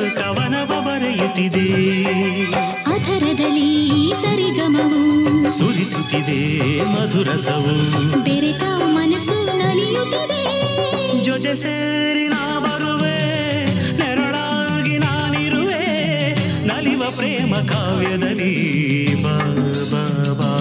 ಕವನವ ಬರೆಯುತ್ತಿದೆ ಅಧರದಲ್ಲಿ ಸರಿಗಮವು ಸುರಿಸುತ್ತಿದೆ ಮಧುರಸವು ಬೆರೆತ ಮನಸ್ಸು ನಲಿಯುತ್ತಿದೆ ಜೊತೆ ಸೇರಿ ನಾ ಬರುವೆ ನೆರಳಾಗಿ ನಾನಿರುವೆ ನಲಿವ ಪ್ರೇಮ ಕಾವ್ಯದಲ್ಲಿ ಬಾ ಬಾ ಬಾ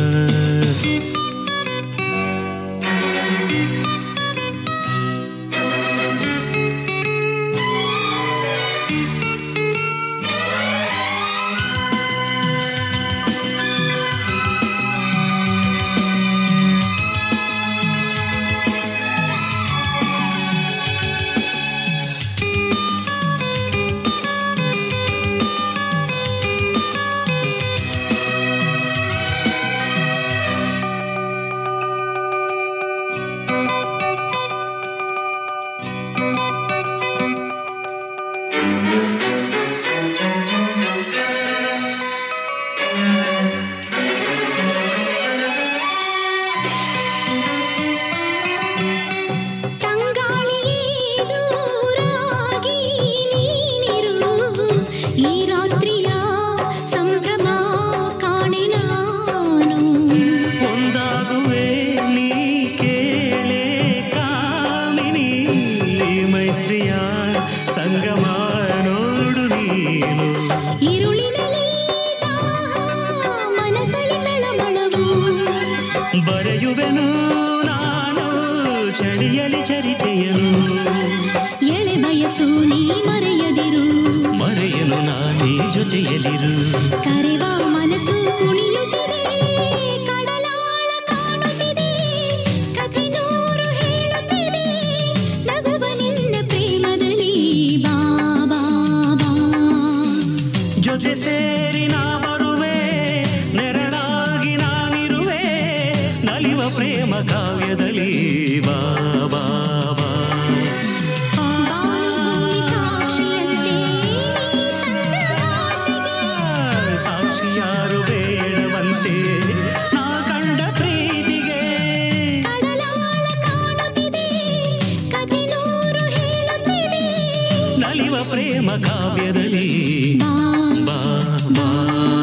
ತಂಗಾಳಿಯೇ ದೂರಾಗಿ ನೀನಿರು ಈ ರಾತ್ರಿಯ ಸಂಭ್ರಮ ಕಾಣೆ ನಾನು ಒಂದಾಗುವೆ ನೀ ಕೇಳೆ ಕಾಮಿನಿ ಮೈತ್ರಿಯ ಸಂಗಮ ನೋಡು ನೀನು ഇരുളിനലി മനസ്സലി തളമളവു ಬರೆಯುವೆನು ನಾನು ಚಳಿಯಲಿ ಚರಿತೆಯನು ಎಳೆ ಬಯಸು ನೀ ಮರೆಯದಿರು ಮರೆಯನು ನಾನೀ ಜೊತೆಯಲಿರು ಕರೆವ ಮನಸ್ಸು ಕುಣಿಯುತ್ತಿದೆ ಕಡಲಾಳ ಕಾಣುತ್ತಿದೆ ಕಥೆ ನೂರು ಹೇಳುತ್ತಿದೆ ನಗುವ ನಿನ್ನ ಪ್ರೇಮದಲ್ಲಿ ಬಾ ಬಾ ಬಾ ಜೊತೆ ಸೇರಿ ನಾ ಬರುವೆ ನೆರಳಾಗಿ ನಾನಿರುವೆ ನಲಿವ ಪ್ರೇಮ ಕಾವ್ಯದಲ್ಲಿ ಬಾ ಬಾ ಬಾ ಆ, ಬಾಳುಭೂಮಿ ಸಾಕ್ಷಿಯಂತೆ ನೀ ತಂದ ಭಾಷೆಗೆ ಸಾಕ್ಷಿಯಾರು ಬೇಡವಂತೆ ನಾ ಕಂಡ ಪ್ರೀತಿಗೆ ಕಡಲಾಳ ಕಾಣುತ್ತಿದೆ ಕಥೆ ನೂರು ಹೇಳುತ್ತಿದೆ ನಲಿವ ಪ್ರೇಮ ಕಾವ್ಯದಲ್ಲಿ ಬಾ ಬಾ ಬಾ